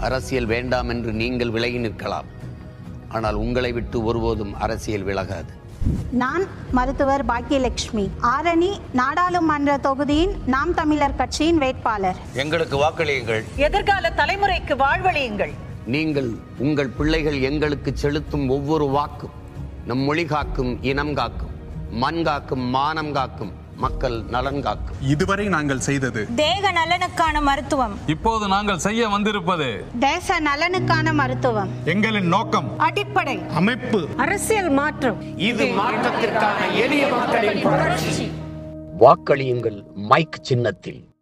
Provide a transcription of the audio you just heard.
அரசியல் வேண்டாம் என்று நீங்கள் விலகி நிற்கலாம் ஆனால் உங்களை விட்டு ஒருபோதும் அரசியல் விலகாது நான் மருத்துவர் பாக்கியலட்சுமி ஆரணி நாடாளுமன்ற தொகுதியின் நாம் தமிழர் கட்சியின் வேட்பாளர் எங்களுக்கு வாக்களியுங்கள் எதிர்கால தலைமுறைக்கு வாழ்வழியுங்கள் நீங்கள் உங்கள் பிள்ளைகள் எங்களுக்கு செலுத்தும் ஒவ்வொரு வாக்கும் நம் மொழி காக்கும் இனம் காக்கும் மண் காக்கும் மானம் காக்கும் மக்கள் நலன் காக்கும் இதுவரை நாங்கள் செய்தது தேக நலனுக்கான மருத்துவம் இப்போது நாங்கள் செய்ய வந்திருப்பது தேச நலனுக்கான மருத்துவம் எங்களின் நோக்கம் அடிப்படை அமைப்பு அரசியல் மாற்றம் இது மாற்றத்திற்கான எளிய மக்களின் வாக்களியுங்கள் மைக் சின்னத்தில்